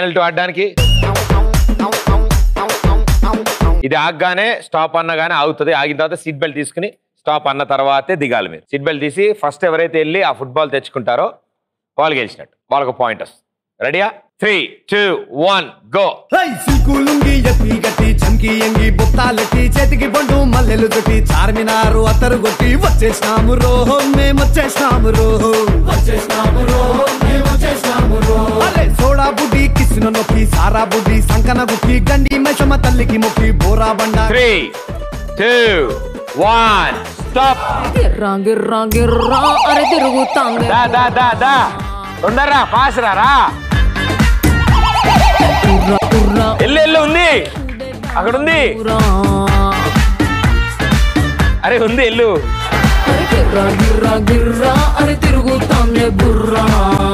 Final two ఆడడానికి ఇది ఆగగానే stop అన్నగానే ఆగుతుంది ఆగిన తర్వాత సీట్ బెల్ట్ తీసుకుని స్టాప్ అన్న తర్వాతే దిగాలి మీరు సీట్ బెల్ట్ తీసి ఫస్ట్ ఎవరైతే వెళ్ళి ఆ ఫుట్బాల్ తెచ్చుకుంటారో వాళ్ళు గెలిచినట్టు వాళ్ళకు పాయింట్ వస్తుంది రెడీయా త్రీ టూ వన్ గో హై సిల్కు లుంగి ఎత్తి గట్టి చంకి ఎంగి బుత్తాలెట్టి చేతికి బండు మల్లెలు చుట్టి చార్మినారు అత్తరు కొట్టి వచ్చేసినాము రోహో మేము వచ్చేసినాము రోహో వచ్చేసినాము రోహో మేము వచ్చేసినాము రోహో అరే సోడా బుడ్డి కిసిన నొక్కి సారా బుడ్డి సంకన గుక్కి గండి మైసమ్మ తల్లికి మొక్కి బోరా బండ త్రీ టూ వన్ స్టాప్ గిర్రా గిర్రా గిర్రా అరే తిరుగుతాంది దా దా దా దా తొందరరా పాస్ రా రా ఉర్రా ఉర్రా ఎల్లు ఎల్లు ఉంది అక్కడ ఉంది ఉర్రా అరే ఉంది ఎల్లు అరే గిర్రా గిర్రా గిర్రా అరే తిరుగుతాంది బుర్రా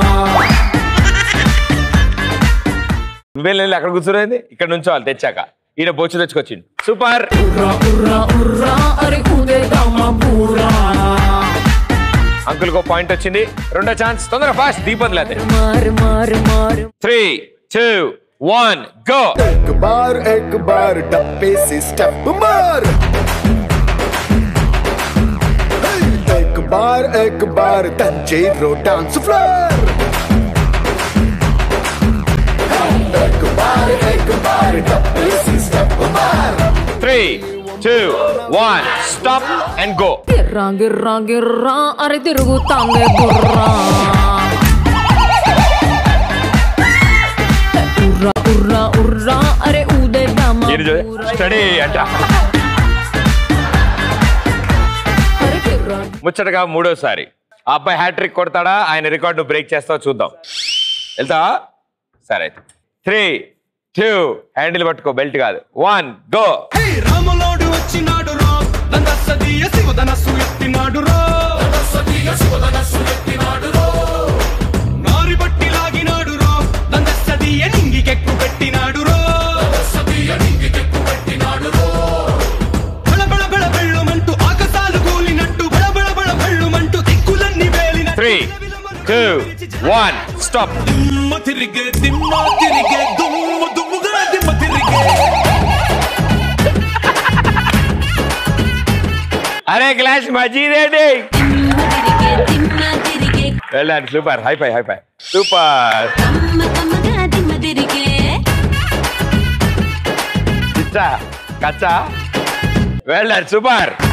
నువ్వెళ్ళి అక్కడ కూర్చునేది ఇక్కడ నుంచి వాళ్ళు తెచ్చాక ఈయన బొచ్చు తెచ్చుకొచ్చిండు సూపర్ ఉర్రా ఉర్రా ఉర్రా అరే కూదేదామా బూరా అంకుల్ కో పాయింట్ వచ్చింది రెండో ఛాన్స్ తొందర ఫాస్ట్ దీపం లేదు మారు మారు మారు త్రీ టూ వన్ గో एक बार एक बार डब्बे से स्टेप मार एक बार एक बार तंजीरो डांस फ्लोर एक बार एक बार डब्बे से स्टेप मार three two one stop and go గిర్రా గిర్రా గిర్రా అరే తిరుగుతాంది బుర్రా ఉర్రా ఉర్రా ఉర్రా అరే ఊదేద్దామా బూరా. స్టడీ అంట అరే గిర్రా ముచ్చటగా మూడోసారి ఆ అబ్బాయి హ్యాట్రిక్ కొడతాడా ఆయన రికార్డు బ్రేక్ చేస్తావా చూద్దాం వెళ్తావా సరే అయితే త్రీ టూ హ్యాండిల్ పట్టుకో బెల్ట్ కాదు వన్ గో హే రాములోడు వచ్చినాడు రో నందసదీయ శివధనస్సు ఎత్తినాడు రో నారి బట్టి లాగినాడు రో నందసదీయ నింగికెక్కు పెట్టినాడు రో బళ బళ బళ బెళ్ళుమంటూ ఆకాశాలు కూలినట్టు బళ బళ బళ బెళ్ళుమంటూ దిక్కులన్నీ వేలిన త్రీ టూ వన్ స్టాప్ దిమ్మ తిరిగే దిమ్మ తిరిగే దుమ్ము దుమ్ముగా దిమ్మ తిరిగే అరే గ్లాస్ మజీదేంటి తిరిగే తిమ్మ తిరిగే వెళ్ళండి super high five high five super కమ్మ కమ్మగా తిమ్మ తిరిగే ఇచ్చా కచ్చా వెళ్ళండి సూపర్